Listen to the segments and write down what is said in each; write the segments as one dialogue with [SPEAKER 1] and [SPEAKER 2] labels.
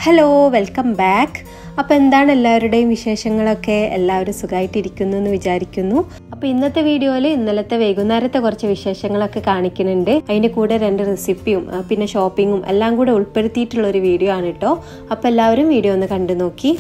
[SPEAKER 1] hello welcome back അപ്പോൾ എന്താണ് എല്ലാവരുടെയും വിശേഷങ്ങളൊക്കെ എല്ലാവരും സുഖമായിട്ടിരിക്കുന്നു എന്ന് വിചാരിക്കുന്നു അപ്പോൾ ഇന്നത്തെ വീഡിയോയിൽ ഇന്നലത്തെ വൈകുന്നേരത്തെ കുറച്ച് വിശേഷങ്ങളൊക്കെ കാണിക്കുന്നുണ്ട് അതിൻ്റെ കൂടെ രണ്ട് റെസിപ്പിയും ആ, പിന്നെ ഷോപ്പിങ്ങും എല്ലാം കൂടെ ഉൾപ്പെടുത്തിയിട്ടുള്ള ഒരു വീഡിയോ ആണ് കേട്ടോ അപ്പോൾ എല്ലാവരും വീഡിയോ ഒന്ന് കണ്ടു നോക്കി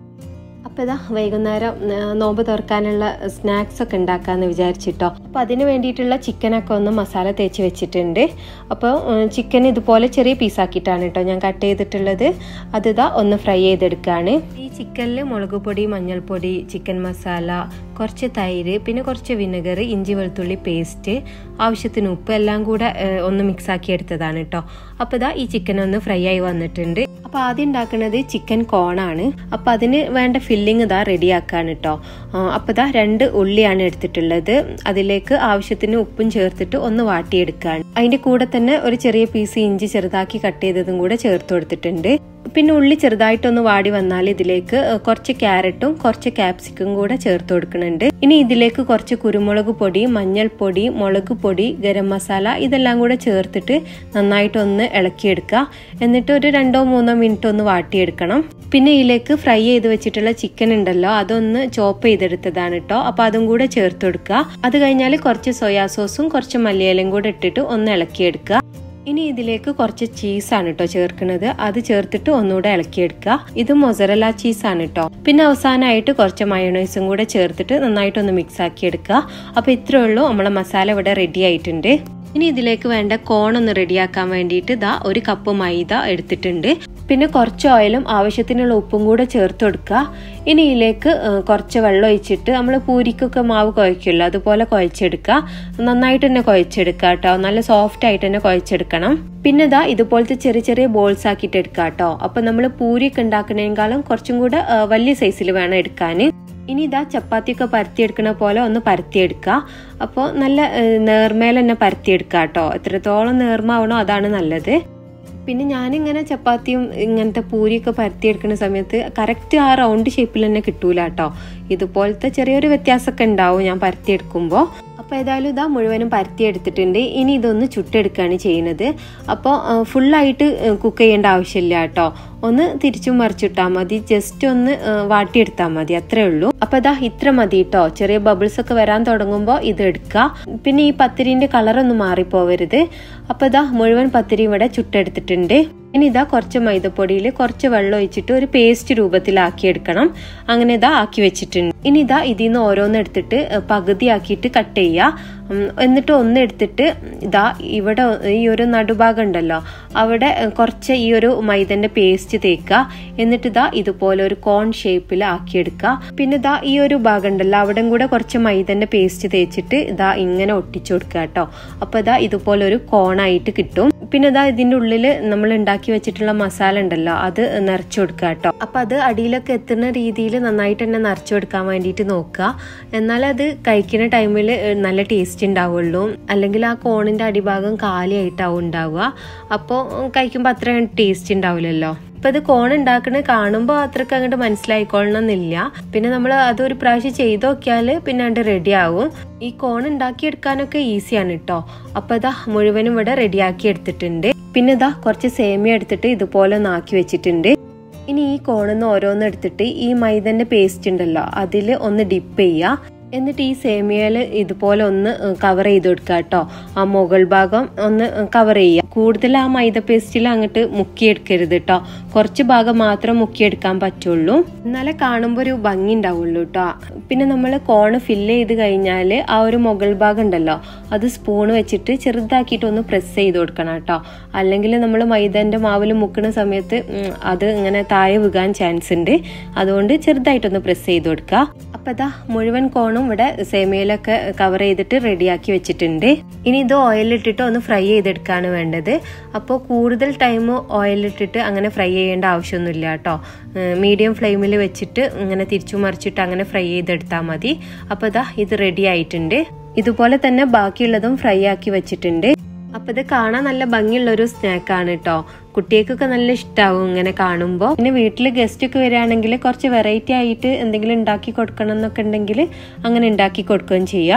[SPEAKER 1] അപ്പോൾ ഇതാ വൈകുന്നേരം ആ, നോമ്പ് തുറക്കാനുള്ള സ്നാക്സ് ഒക്കെ ഉണ്ടാക്കാമെന്ന് വിചാരിച്ചിട്ടോ അപ്പോൾ അതിന് വേണ്ടിയിട്ടുള്ള ചിക്കനൊക്കെ ഒന്ന് മസാല തേച്ച് വെച്ചിട്ടുണ്ട് അപ്പോൾ ചിക്കൻ ഇതുപോലെ ചെറിയ പീസാക്കിയിട്ടാണ് കേട്ടോ ഞാൻ കട്ട് ചെയ്തിട്ടുള്ളത് അത് ഇതാ ഒന്ന് ഫ്രൈ ചെയ്തെടുക്കുകയാണ് ഈ ചിക്കനിൽ മുളക് പൊടി മഞ്ഞൾപ്പൊടി ചിക്കൻ മസാല കുറച്ച് തൈര് പിന്നെ കുറച്ച് വിനെഗർ ഇഞ്ചി വെളുത്തുള്ളി പേസ്റ്റ് ആവശ്യത്തിന് ഉപ്പ് എല്ലാം കൂടെ ആ, ഒന്ന് മിക്സ് ആക്കി എടുത്തതാണ് കേട്ടോ അപ്പോൾ ഇതാ ഈ ചിക്കൻ ഒന്ന് ഫ്രൈ ആയി വന്നിട്ടുണ്ട് അപ്പോൾ ആദ്യം ഉണ്ടാക്കുന്നത് ചിക്കൻ കോണാണ് അപ്പോൾ അതിന് വേണ്ട ഫില്ലിങ് ഇതാ റെഡിയാക്കാണ് കേട്ടോ അപ്പോൾ ഇതാ രണ്ട് ഉള്ളിയാണ് എടുത്തിട്ടുള്ളത് അതിലേക്ക് ആവശ്യത്തിന് ഉപ്പും ചേർത്തിട്ട് ഒന്ന് വാട്ടിയെടുക്കുകയാണ് അതിൻ്റെ കൂടെ തന്നെ ഒരു ചെറിയ പീസ് ഇഞ്ചി ചെറുതാക്കി കട്ട് ചെയ്തതും കൂടെ ചേർത്ത് കൊടുത്തിട്ടുണ്ട് പിന്നെ ഉള്ളി ചെറുതായിട്ടൊന്ന് വാടി വന്നാൽ ഇതിലേക്ക് കുറച്ച് ക്യാരറ്റും കുറച്ച് ക്യാപ്സിക്കും കൂടെ ചേർത്ത് കൊടുക്കുന്നുണ്ട് ഇനി ഇതിലേക്ക് കുറച്ച് കുരുമുളക് പൊടി മഞ്ഞൾപ്പൊടി മുളക് പൊടി ഗരം മസാല ഇതെല്ലാം കൂടെ ചേർത്തിട്ട് നന്നായിട്ടൊന്ന് ഇളക്കിയെടുക്കുക എന്നിട്ട് ഒരു രണ്ടോ മൂന്നോ മിനിറ്റ് ഒന്ന് വാട്ടിയെടുക്കണം പിന്നെ ഇതിലേക്ക് ഫ്രൈ ചെയ്ത് വെച്ചിട്ടുള്ള ചിക്കൻ ഉണ്ടല്ലോ അതൊന്ന് ചോപ്പ് ചെയ്തെടുത്തതാണ് കേട്ടോ അപ്പൊ അതും കൂടെ ചേർത്ത് കൊടുക്കുക അത് കഴിഞ്ഞാൽ കുറച്ച് സോയാ സോസും കുറച്ച് മല്ലിയിലയും കൂടെ ഇട്ടിട്ട് ഒന്ന് ഇളക്കിയെടുക്കുക ഇനി ഇതിലേക്ക് കുറച്ച് ചീസാണ് കേട്ടോ ചേർക്കുന്നത് അത് ചേർത്തിട്ട് ഒന്നുകൂടെ ഇളക്കിയെടുക്കുക ഇത് മൊസറല ചീസാണ് കേട്ടോ പിന്നെ അവസാനമായിട്ട് കുറച്ച് മയോണൈസും കൂടെ ചേർത്തിട്ട് നന്നായിട്ടൊന്ന് മിക്സ് ആക്കി എടുക്കുക അപ്പോൾ ഇത്രയേ ഉള്ളൂ നമ്മളെ മസാല ഇവിടെ റെഡി ആയിട്ടുണ്ട് ഇനി ഇതിലേക്ക് വേണ്ട കോൺ ഒന്ന് റെഡിയാക്കാൻ വേണ്ടിയിട്ട് ഇതാ ഒരു കപ്പ് മൈദ എടുത്തിട്ടുണ്ട് പിന്നെ കുറച്ച് ഓയിലും ആവശ്യത്തിനുള്ള ഉപ്പും കൂടെ ചേർത്ത് കൊടുക്കുക ഇനി ഇതിലേക്ക് ഏ, കുറച്ച് വെള്ളം ഒഴിച്ചിട്ട് നമ്മൾ പൂരിക്കൊക്കെ മാവ് കുഴയ്ക്കുമല്ലോ അതുപോലെ കുഴച്ചെടുക്കുക നന്നായിട്ട് തന്നെ കുഴച്ചെടുക്കുക കേട്ടോ നല്ല സോഫ്റ്റ് ആയിട്ട് തന്നെ കുഴച്ചെടുക്കണം പിന്നെ ഇതാ ഇതുപോലത്തെ ചെറിയ ചെറിയ ബോൾസ് ആക്കിയിട്ട് എടുക്കുക കേട്ടോ അപ്പൊ നമ്മൾ പൂരിയൊക്കെ ഉണ്ടാക്കുന്നതിനേക്കാളും കുറച്ചും കൂടെ ഏ, വലിയ സൈസിൽ വേണം എടുക്കാൻ ഇനി ഇതാ ചപ്പാത്തിയൊക്കെ പരത്തിയെടുക്കണ പോലെ ഒന്ന് പരത്തിയെടുക്കുക അപ്പോൾ നല്ല ഏഹ്, നേർമേൽ തന്നെ പരത്തിയെടുക്കുക കേട്ടോ എത്രത്തോളം നേർമാവണോ അതാണ് നല്ലത് പിന്നെ ഞാനിങ്ങനെ ചപ്പാത്തിയും ഇങ്ങനത്തെ പൂരിയൊക്കെ പരത്തിയെടുക്കുന്ന സമയത്ത് കറക്റ്റ് ആ റൗണ്ട് ഷേപ്പിൽ തന്നെ കിട്ടൂല കേട്ടോ ഇതുപോലത്തെ ചെറിയൊരു വ്യത്യാസമൊക്കെ ഉണ്ടാവും ഞാൻ പരത്തിയെടുക്കുമ്പോൾ അപ്പോൾ ഏതായാലും ഇതാ മുഴുവനും പരത്തിയെടുത്തിട്ടുണ്ട് ഇനി ഇതൊന്ന് ചുട്ടെടുക്കുകയാണ് ചെയ്യുന്നത് അപ്പോൾ ഫുള്ളായിട്ട് കുക്ക് ചെയ്യേണ്ട ആവശ്യമില്ല കേട്ടോ ഒന്ന് തിരിച്ചും മറിച്ചിട്ടാൽ മതി ജസ്റ്റ് ഒന്ന് ആ, വാട്ടിയെടുത്താൽ മതി അത്രേ ഉള്ളൂ അപ്പൊ ഇതാ ഇത്ര മതി കേട്ടോ ചെറിയ ബബിൾസ് ഒക്കെ വരാൻ തുടങ്ങുമ്പോൾ ഇത് എടുക്കുക പിന്നെ ഈ പത്തിരിന്റെ കളർ ഒന്നും മാറിപ്പോവരുത് അപ്പൊ ഇതാ മുഴുവൻ പത്തിരി ഇവിടെ ചുട്ടെടുത്തിട്ടുണ്ട് ഇനി ഇതാ കുറച്ച് മൈദപ്പൊടിയിൽ കുറച്ച് വെള്ളം ഒഴിച്ചിട്ട് ഒരു പേസ്റ്റ് രൂപത്തിലാക്കി എടുക്കണം അങ്ങനെ ഇതാ ആക്കി വെച്ചിട്ടുണ്ട് ഇനി ഇതാ ഇതിൽ നിന്ന് ഓരോന്ന് എടുത്തിട്ട് ഏ, പകുതിയാക്കിയിട്ട് കട്ട് ചെയ്യുക ഉം, എന്നിട്ട് ഒന്ന് എടുത്തിട്ട് ഇതാ ഇവിടെ ഈ ഒരു നടുഭാഗം ഉണ്ടല്ലോ അവിടെ ഏ, കുറച്ച് ഈ ഒരു മൈദന്റെ പേസ്റ്റ് തേക്കുക എന്നിട്ട് ഇതാ ഇതുപോലെ ഒരു കോൺ ഷേപ്പിൽ ആക്കിയെടുക്കുക പിന്നെ ഇതാ ഈ ഒരു ഭാഗം ഉണ്ടല്ലോ അവിടെ കൂടെ കുറച്ച് മൈദന്റെ പേസ്റ്റ് തേച്ചിട്ട് ഇതാ ഇങ്ങനെ ഒട്ടിച്ചു കൊടുക്കുക കേട്ടോ അപ്പൊ ഇതാ ഇതുപോലെ ഒരു കോണായിട്ട് കിട്ടും പിന്നെ ഇതാ ഇതിന്റെ ഉള്ളിൽ നമ്മൾ ഉണ്ടാക്കി വെച്ചിട്ടുള്ള മസാല ഉണ്ടല്ലോ അത് നിറച്ചു കൊടുക്കുക കേട്ടോ അപ്പൊ അത് അടിയിലൊക്കെ എത്തുന്ന രീതിയിൽ നന്നായിട്ട് തന്നെ നിറച്ചു കൊടുക്കാൻ വേണ്ടിയിട്ട് നോക്കുക എന്നാൽ അത് കഴിക്കുന്ന ടൈമിൽ നല്ല ടേസ്റ്റ് ഉണ്ടാവുള്ളൂ അല്ലെങ്കിൽ ആ കോണിന്റെ അടിഭാഗം കാലിയായിട്ടാവും ഉണ്ടാവുക അപ്പോൾ കഴിക്കുമ്പോൾ അത്ര ടേസ്റ്റ് ഉണ്ടാവില്ലല്ലോ ഇപ്പൊ ഇത് കോൺ ഉണ്ടാക്കണ കാണുമ്പോൾ അത്രക്ക് അങ്ങോട്ട് മനസ്സിലായിക്കൊള്ളണമെന്നില്ല പിന്നെ നമ്മൾ അതൊരു പ്രാവശ്യം ചെയ്ത് നോക്കിയാൽ പിന്നെ അത് റെഡി ആവും ഈ കോൺ ഉണ്ടാക്കിയെടുക്കാനൊക്കെ ഈസിയാണ് കേട്ടോ അപ്പൊ ഇതാ മുഴുവനും ഇവിടെ റെഡിയാക്കി എടുത്തിട്ടുണ്ട് പിന്നെ ഇതാ കുറച്ച് സേമിയ എടുത്തിട്ട് ഇതുപോലെ ഒന്ന് ആക്കി വെച്ചിട്ടുണ്ട് ഇനി ഈ കോണിന്ന് ഓരോന്ന് എടുത്തിട്ട് ഈ മൈദന്റെ പേസ്റ്റ് ഉണ്ടല്ലോ അതിൽ ഒന്ന് ഡിപ്പ് ചെയ്യുക എന്നിട്ട് ഈ സേമിയയിൽ ഇതുപോലെ ഒന്ന് കവർ ചെയ്ത് കൊടുക്കുക കേട്ടോ ആ മുകൾ ഭാഗം ഒന്ന് കവർ ചെയ്യുക കൂടുതൽ ആ മൈദ പേസ്റ്റിൽ അങ്ങോട്ട് മുക്കിയെടുക്കരുത് കേട്ടോ കുറച്ച് ഭാഗം മാത്രം മുക്കിയെടുക്കാൻ പറ്റുള്ളൂ എന്നാലേ കാണുമ്പോൾ ഒരു ഭംഗി ഉണ്ടാവുള്ളൂ കേട്ടോ പിന്നെ നമ്മൾ കോണ് ഫില്ല് ചെയ്ത് കഴിഞ്ഞാൽ ആ ഒരു മുകൾ ഭാഗം ഉണ്ടല്ലോ അത് സ്പൂൺ വെച്ചിട്ട് ചെറുതാക്കിയിട്ട് ഒന്ന് പ്രസ് ചെയ്ത് കൊടുക്കണം കേട്ടോ അല്ലെങ്കിൽ നമ്മൾ മൈദന്റെ മാവിൽ മുക്കുന്ന സമയത്ത് ഉം, അത് ഇങ്ങനെ താഴെ വീകാൻ ചാൻസ് ഉണ്ട് അതുകൊണ്ട് ചെറുതായിട്ടൊന്ന് പ്രസ് ചെയ്ത് കൊടുക്കുക അപ്പൊ ഇതാ മുഴുവൻ കോണും ഇവിടെ സേമിയയിലൊക്കെ കവർ ചെയ്തിട്ട് റെഡിയാക്കി വെച്ചിട്ടുണ്ട് ഇനി ഇത് ഓയിലിട്ടിട്ട് ഒന്ന് ഫ്രൈ ചെയ്തെടുക്കാണ് വേണ്ടത് അപ്പോൾ കൂടുതൽ ടൈം ഓയിലിട്ടിട്ട് അങ്ങനെ ഫ്രൈ ചെയ്യേണ്ട ആവശ്യമൊന്നുമില്ല കേട്ടോ മീഡിയം ഫ്ലെയിമിൽ വെച്ചിട്ട് ഇങ്ങനെ തിരിച്ചു മറിച്ചിട്ട് അങ്ങനെ ഫ്രൈ ചെയ്തെടുത്താൽ മതി അപ്പോൾ ഇതാ ഇത് റെഡി ആയിട്ടുണ്ട് ഇതുപോലെ തന്നെ ബാക്കിയുള്ളതും ഫ്രൈ ആക്കി വെച്ചിട്ടുണ്ട് അപ്പൊ ഇത് കാണാൻ നല്ല ഭംഗിയുള്ള ഒരു സ്നാക്കാണ് കേട്ടോ കുട്ടികൾക്കൊക്കെ നല്ല ഇഷ്ടാവും ഇങ്ങനെ കാണുമ്പോൾ പിന്നെ വീട്ടിൽ ഗസ്റ്റ് ഒക്കെ വരികയാണെങ്കിൽ കുറച്ച് വെറൈറ്റി ആയിട്ട് എന്തെങ്കിലും ഉണ്ടാക്കി കൊടുക്കണം എന്നൊക്കെ ഉണ്ടെങ്കിൽ അങ്ങനെ ഉണ്ടാക്കി കൊടുക്കുകയും ചെയ്യാം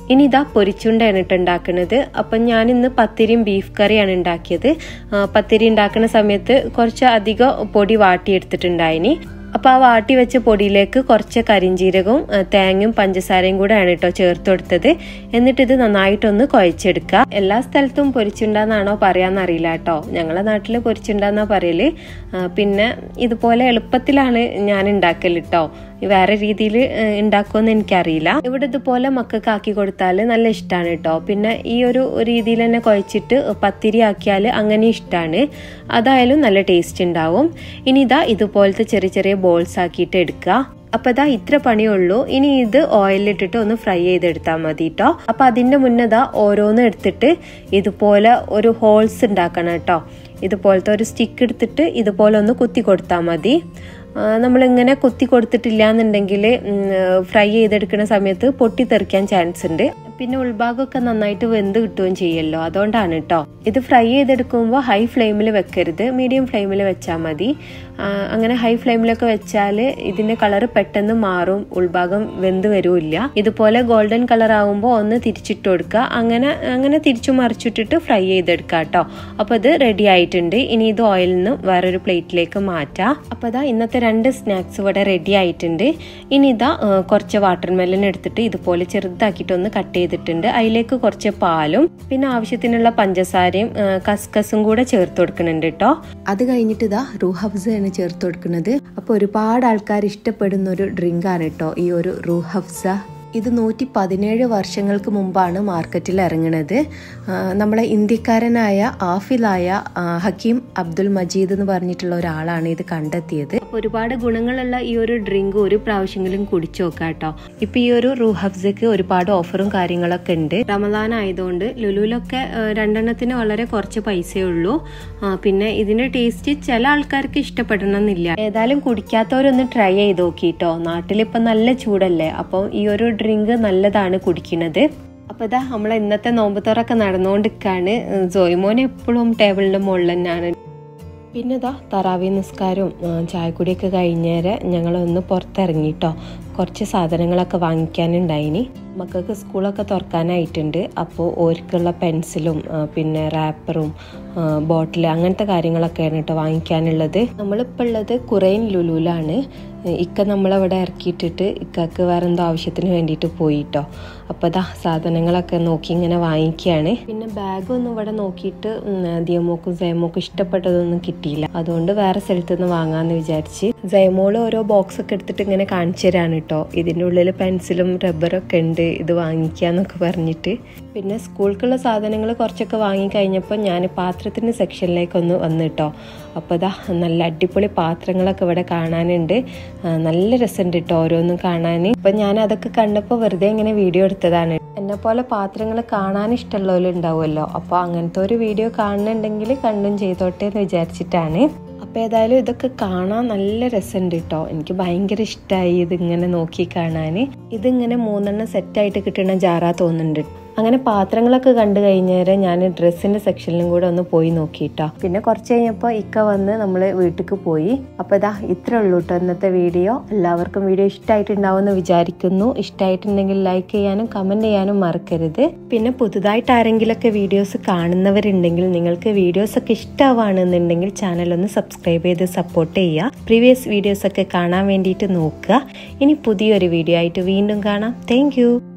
[SPEAKER 1] ഇനി ഇതാ പൊരിച്ചുണ്ടയാണ് ഇട്ട് ഉണ്ടാക്കുന്നത് അപ്പം ഞാൻ ഇന്ന് പത്തിരിയും ബീഫ് കറിയാണ് ഉണ്ടാക്കിയത് പത്തിരി ഉണ്ടാക്കുന്ന സമയത്ത് കുറച്ച് അധികം പൊടി വാട്ടിയെടുത്തിട്ടുണ്ടായിനി അപ്പോൾ ആ വാട്ടി വെച്ച പൊടിയിലേക്ക് കുറച്ച് കരിഞ്ചീരകവും തേങ്ങയും പഞ്ചസാരയും കൂടെയാണ് കേട്ടോ ചേർത്ത് കൊടുത്തത് എന്നിട്ട് ഇത് നന്നായിട്ടൊന്ന് കുഴച്ചെടുക്കുക എല്ലാ സ്ഥലത്തും പൊരിച്ചുണ്ടാന്നാണോ പറയാന്നറിയില്ല കേട്ടോ ഞങ്ങളെ നാട്ടിൽ പൊരിച്ചുണ്ടാന്നാ പറയല് പിന്നെ ഇതുപോലെ എളുപ്പത്തിലാണ് ഞാൻ ഉണ്ടാക്കൽ കേട്ടോ വേറെ രീതിയിൽ ഉണ്ടാക്കുമെന്ന് എനിക്കറിയില്ല ഇവിടെ ഇതുപോലെ മക്കൾക്ക് ആക്കി കൊടുത്താൽ നല്ല ഇഷ്ടമാണ് കേട്ടോ പിന്നെ ഈ ഒരു രീതിയിൽ തന്നെ കുഴച്ചിട്ട് പത്തിരി ആക്കിയാൽ അങ്ങനെ ഇഷ്ടമാണ് അതായാലും നല്ല ടേസ്റ്റ് ഉണ്ടാവും ഇനി ഇതാ ഇതുപോലത്തെ ചെറിയ ചെറിയ ബോൾസ് ആക്കിയിട്ട് എടുക്കുക അപ്പൊ ഇതാ ഇത്ര പണിയുള്ളൂ ഇനി ഇത് ഓയിലിട്ടിട്ട് ഒന്ന് ഫ്രൈ ചെയ്തെടുത്താൽ മതി കേട്ടോ അപ്പൊ അതിന്റെ മുന്നേ ഇതാ ഓരോന്ന് എടുത്തിട്ട് ഇതുപോലെ ഒരു ഹോൾസ് ഉണ്ടാക്കണം കേട്ടോ ഇതുപോലത്തെ ഒരു സ്റ്റിക്ക് എടുത്തിട്ട് ഇതുപോലെ ഒന്ന് കുത്തി കൊടുത്താൽ മതി നമ്മളിങ്ങനെ കുത്തി കൊടുത്തിട്ടില്ല എന്നുണ്ടെങ്കിൽ ഫ്രൈ ചെയ്തെടുക്കുന്ന സമയത്ത് പൊട്ടിത്തെറിക്കാൻ ചാൻസ് ഉണ്ട് പിന്നെ ഉൾഭാഗമൊക്കെ നന്നായിട്ട് വെന്ത് കിട്ടുകയും ചെയ്യല്ലോ അതുകൊണ്ടാണ് കേട്ടോ ഇത് ഫ്രൈ ചെയ്തെടുക്കുമ്പോൾ ഹൈ ഫ്ലെയിമിൽ വെക്കരുത് മീഡിയം ഫ്ലെയിമിൽ വെച്ചാൽ മതി അങ്ങനെ ഹൈ ഫ്ലെയിമിലൊക്കെ വെച്ചാൽ ഇതിന്റെ കളർ പെട്ടെന്ന് മാറും ഉൾഭാഗം വെന്ത് വരില്ല ഇതുപോലെ ഗോൾഡൻ കളർ ആകുമ്പോൾ ഒന്ന് തിരിച്ചിട്ട് കൊടുക്കുക അങ്ങനെ അങ്ങനെ തിരിച്ചു മറിച്ചിട്ടിട്ട് ഫ്രൈ ചെയ്തെടുക്കുക കേട്ടോ അപ്പോൾ ഇത് റെഡി ആയിട്ടുണ്ട് ഇനി ഇത് ഓയിലിൽ നിന്ന് വേറൊരു പ്ലേറ്റിലേക്ക് മാറ്റാം അപ്പോൾ ഇതാ ഇന്നത്തെ രണ്ട് സ്നാക്സ് ഇവിടെ റെഡി ആയിട്ടുണ്ട് ഇനി ഇതാ കുറച്ച് വാട്ടർ മെലൻ എടുത്തിട്ട് ഇതുപോലെ ചെറുതാക്കിയിട്ടൊന്ന് കട്ട് ചെയ്തിട്ടുണ്ട് അതിലേക്ക് കുറച്ച് പാലും പിന്നെ ആവശ്യത്തിനുള്ള പഞ്ചസാരയും കസ്കസും കൂടെ ചേർത്ത് കൊടുക്കുന്നുണ്ട് കേട്ടോ അത് കഴിഞ്ഞിട്ട് ഇതാ റൂഹഫ്സയാണ് ചേർത്ത് കൊടുക്കുന്നത് അപ്പോൾ ഒരുപാട് ആൾക്കാർ ഇഷ്ടപ്പെടുന്ന ഒരു ഡ്രിങ്ക് ആണ് കേട്ടോ ഈ ഒരു റൂഹഫ്സ ഇത് നൂറ്റി പതിനേഴ് വർഷങ്ങൾക്ക് മുമ്പാണ് മാർക്കറ്റിൽ ഇറങ്ങുന്നത് നമ്മളെ ഇന്ത്യക്കാരനായ ആഫിലായ ഹക്കീം അബ്ദുൽ മജീദ് എന്ന് പറഞ്ഞിട്ടുള്ള ഒരാളാണ് ഇത് കണ്ടെത്തിയത് അപ്പോൾ ഒരുപാട് ഗുണങ്ങളുള്ള ഈ ഒരു ഡ്രിങ്ക് ഒരു പ്രാവശ്യമെങ്കിലും കുടിച്ചു നോക്കാം കേട്ടോ ഇപ്പൊ ഈ ഒരു റൂഹബ്സക്ക് ഒരുപാട് ഓഫറും കാര്യങ്ങളൊക്കെ ഉണ്ട് റമദാൻ ആയതുകൊണ്ട് ലുലുലൊക്കെ രണ്ടെണ്ണത്തിന് വളരെ കുറച്ച് പൈസയേ ഉള്ളൂ പിന്നെ ഇതിന്റെ ടേസ്റ്റ് ചില ആൾക്കാർക്ക് ഇഷ്ടപ്പെടണമെന്നില്ല ഏതായാലും കുടിക്കാത്തവരൊന്ന് ട്രൈ ചെയ്ത് നോക്കിട്ടോ നാട്ടിലിപ്പോ നല്ല ചൂടല്ലേ അപ്പം ഈ ഒരു ഡ്രിങ്ക് നല്ലതാണ് കുടിക്കുന്നത് അപ്പോൾ ഇതാ നമ്മൾ ഇന്നത്തെ നോമ്പുത്തോറൊക്കെ നടന്നുകൊണ്ടിരിക്കുകയാണ് ജോയ്മോൻ എപ്പോഴും ടേബിളിൻ്റെ മുകളിൽ തന്നെയാണ് പിന്നെ ഇതാ തറാവി നിസ്കാരവും ചായക്കുടിയൊക്കെ കഴിഞ്ഞേരെ ഞങ്ങളൊന്ന് പുറത്തിറങ്ങിട്ടോ കുറച്ച് സാധനങ്ങളൊക്കെ വാങ്ങിക്കാനുണ്ടായിനി മക്കൾക്ക് സ്കൂളൊക്കെ തുറക്കാനായിട്ടുണ്ട് അപ്പോൾ ഓർക്കുള്ള പെൻസിലും പിന്നെ റാപ്പറും ബോട്ടിൽ അങ്ങനത്തെ കാര്യങ്ങളൊക്കെയാണ് കേട്ടോ വാങ്ങിക്കാനുള്ളത് നമ്മളിപ്പോൾ ഉള്ളത് കുറേൻ ലുലുലാണ് ഇക്ക നമ്മളവിടെ ഇറക്കിയിട്ടിട്ട് ഇക്കക്ക് വേറെ എന്തോ ആവശ്യത്തിന് വേണ്ടിയിട്ട് പോയിട്ടോ അപ്പോൾ അതാ സാധനങ്ങളൊക്കെ നോക്കി ഇങ്ങനെ വാങ്ങിക്കുകയാണ് പിന്നെ ബാഗൊന്നും ഇവിടെ നോക്കിയിട്ട് ദിയമോക്കും സൈമോക്കും ഇഷ്ടപ്പെട്ടതൊന്നും കിട്ടിയില്ല അതുകൊണ്ട് വേറെ സ്ഥലത്ത് നിന്ന് വാങ്ങാമെന്ന് വിചാരിച്ച് സൈമോള് ഓരോ ബോക്സ് ഒക്കെ എടുത്തിട്ട് ഇങ്ങനെ കാണിച്ചു തരാണ് കേട്ടോ ഇതിൻ്റെ ഉള്ളിൽ പെൻസിലും റബ്ബറൊക്കെ ഉണ്ട് ഇത് വാങ്ങിക്കാന്നൊക്കെ പറഞ്ഞിട്ട് പിന്നെ സ്കൂൾക്കുള്ള സാധനങ്ങൾ കുറച്ചൊക്കെ വാങ്ങി കഴിഞ്ഞപ്പോൾ ഞാൻ പാത്രത്തിൻ്റെ സെക്ഷനിലേക്കൊന്ന് വന്നു കേട്ടോ അപ്പോൾ ഇതാ നല്ല അടിപൊളി പാത്രങ്ങളൊക്കെ ഇവിടെ കാണാനുണ്ട് നല്ല രസമുണ്ട് കേട്ടോ ഓരോന്നും കാണാൻ അപ്പം ഞാൻ അതൊക്കെ കണ്ടപ്പോൾ വെറുതെ ഇങ്ങനെ വീഡിയോ എടുത്തതാണ് എന്നെ പോലെ പാത്രങ്ങൾ കാണാൻ ഇഷ്ടമുള്ളവരുണ്ടാവുമല്ലോ അപ്പോൾ അങ്ങനത്തെ ഒരു വീഡിയോ കാണുന്നുണ്ടെങ്കിൽ കണ്ടും ചെയ്തോട്ടെ എന്ന് വിചാരിച്ചിട്ടാണ് അപ്പോൾ ഏതായാലും ഇതൊക്കെ കാണാൻ നല്ല രസമുണ്ട് കേട്ടോ എനിക്ക് ഭയങ്കര ഇഷ്ടമായി ഇതിങ്ങനെ നോക്കി കാണാൻ ഇതിങ്ങനെ മൂന്നെണ്ണം സെറ്റായിട്ട് കിട്ടുന്ന ജാറാ തോന്നുന്നുണ്ട് അങ്ങനെ പാത്രങ്ങളൊക്കെ കണ്ടു കഴിഞ്ഞേരം ഞാൻ ഡ്രസ്സിന്റെ സെക്ഷനിലും കൂടെ ഒന്ന് പോയി നോക്കിയിട്ടോ പിന്നെ കുറച്ച് കഴിഞ്ഞപ്പോൾ ഇക്ക വന്ന് നമ്മൾ വീട്ടിലേക്ക് പോയി അപ്പോൾ ഇതാ ഇത്രേ ഉള്ളൂ കേട്ടോ ഇന്നത്തെ വീഡിയോ എല്ലാവർക്കും വീഡിയോ ഇഷ്ടമായിട്ടുണ്ടാവുമെന്ന് വിചാരിക്കുന്നു ഇഷ്ടമായിട്ടുണ്ടെങ്കിൽ ലൈക്ക് ചെയ്യാനും കമൻറ്റ് ചെയ്യാനും മറക്കരുത് പിന്നെ പുതുതായിട്ട് ആരെങ്കിലുമൊക്കെ വീഡിയോസ് കാണുന്നവരുണ്ടെങ്കിൽ നിങ്ങൾക്ക് വീഡിയോസ് ഒക്കെ ഇഷ്ടമാണെന്നുണ്ടെങ്കിൽ ചാനൽ ഒന്ന് സബ്സ്ക്രൈബ് ചെയ്ത് സപ്പോർട്ട് ചെയ്യുക പ്രീവിയസ് വീഡിയോസ് ഒക്കെ കാണാൻ വേണ്ടിയിട്ട് നോക്കുക ഇനി പുതിയൊരു വീഡിയോ ആയിട്ട് വീണ്ടും കാണാം താങ്ക്